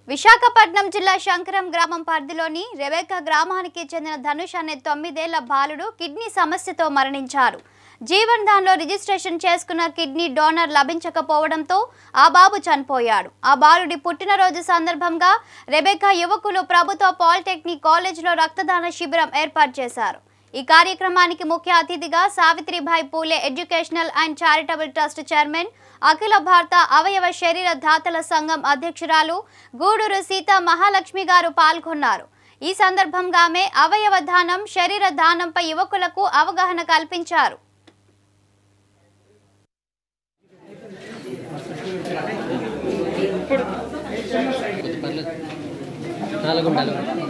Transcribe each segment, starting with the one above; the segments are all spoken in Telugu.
విశాఖపట్నం జిల్లా శంకరం గ్రామం పరిధిలోని రెబెకా గ్రామానికి చెందిన ధనుష్ అనే తొమ్మిదేళ్ల బాలుడు కిడ్నీ సమస్యతో మరణించారు జీవన్ దాన్లో రిజిస్ట్రేషన్ చేసుకున్న కిడ్నీ డోనర్ లభించకపోవడంతో ఆ బాబు చనిపోయాడు ఆ బాలుడి పుట్టినరోజు సందర్భంగా రెబెకా యువకులు ప్రభుత్వ పాలిటెక్నిక్ కాలేజీలో రక్తదాన శిబిరం ఏర్పాటు చేశారు ఈ కార్యక్రమానికి ముఖ్య అతిథిగా Savitribai Phule educational and charitable trust chairman అఖిల భారత అవయవ శరీర దాతల సంఘం అధ్యక్షురాలు గూడూరు సీతా మహాలక్ష్మి గారు పాల్గొన్నారు ఈ సందర్భంగా ఆమె అవయవ దానం శరీర దానంపై యువకులకు అవగాహన కల్పించారు పర్లేదు నాలుగు ఉండాలి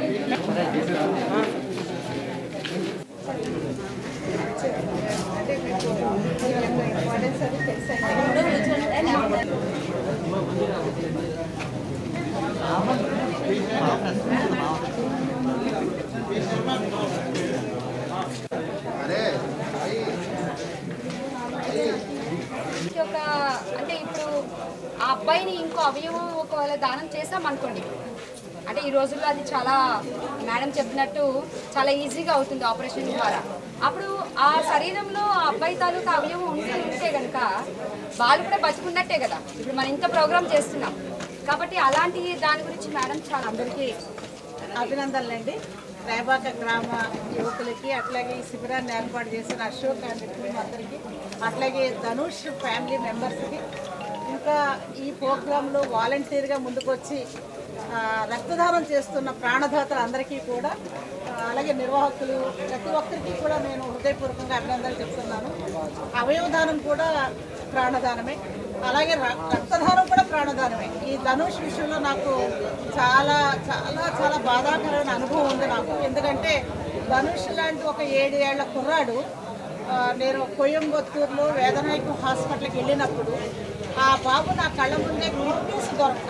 ఇది ఒక అంటే ఇప్పుడు ఆ అబ్బాయిని ఇంకో అవయవం ఒకవేళ దానం చేసాం అనుకోండి అంటే ఈ రోజుల్లో అది చాలా మేడం చెప్పినట్టు చాలా ఈజీగా అవుతుంది ఆపరేషన్ ద్వారా అప్పుడు ఆ శరీరంలో ఆ అబ్బాయి తాలూకా అవయవం ఉంటే ఉంటే కనుక వాళ్ళు కూడా బతుకున్నట్టే కదా ఇప్పుడు మనం ఇంత ప్రోగ్రామ్ చేస్తున్నాం కాబట్టి అలాంటి దాని గురించి మేడం చాలా అందరికీ అభినందనలండి రేబాక గ్రామ యువకులకి అట్లాగే ఈ శిబిరాన్ని ఏర్పాటు చేసిన అశోక్ అండ్ టీం అందరికీ అట్లాగే ధనుష్ ఫ్యామిలీ మెంబర్స్కి ఇంకా ఈ ప్రోగ్రాంలో వాలంటీర్గా ముందుకొచ్చి ఆ, రక్తదానం చేస్తున్న ప్రాణదాతలు అందరికీ కూడా ఆ, అలాగే నిర్వాహకులు ప్రతి ఒక్కరికి కూడా నేను హృదయపూర్వకంగా అభినందనలు చెప్తున్నాను అవయవదానం కూడా ప్రాణదానమే అలాగే ర- రక్తదానం కూడా ప్రాణదానమే ఈ ధనుష్ విషయంలో నాకు చాలా చాలా చాలా బాధాకరమైన అనుభవం ఉంది నాకు ఎందుకంటే ధనుష్ లాంటి ఒక ఏడు ఏళ్ల కుర్రాడు ఆ, నేను కోయంబత్తూరులో వేదనాయకం హాస్పిటల్కి వెళ్ళినప్పుడు ఆ బాబు నా కళ్ళ ముందే కిడ్నీస్ దొరక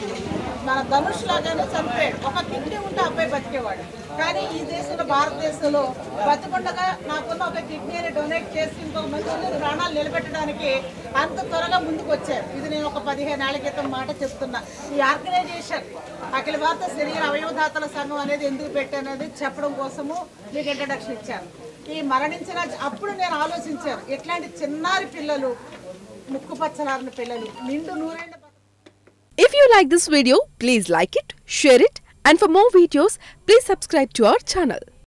మన ధనుష్ లాగానే చనిపోయాడు ఒక కిడ్నీ ఉంటే ఆ అబ్బాయి బతికేవాడు కానీ ఈ దేశంలో భారతదేశంలో బతికుండగా నాకున్న ఒక కిడ్నీని డొనేట్ చేసి ఇంకొక మంచి మంది ప్రాణాలు నిలబెట్టడానికి అంత త్వరగా ముందుకు వచ్చారు ఇది నేను ఒక పదిహేను ఏళ్ల క్రితం మాట చెప్తున్నా ఈ ఆర్గనైజేషన్ అఖిల భారత శరీర అవయవదాతల సంఘం అనేది ఎందుకు పెట్టానది చెప్పడం కోసము మీకు ఇంట్రడక్షన్ ఇచ్చాను ఈ మరణించిన అప్పుడు నేను ఆలోచించాను ఎట్లాంటి చిన్నారి పిల్లలు ముక్కు పచ్చలారిన పిల్లలు నిండు నూరేళ్ళ If you like this video, please like it, share it, and for more videos, please subscribe to our channel.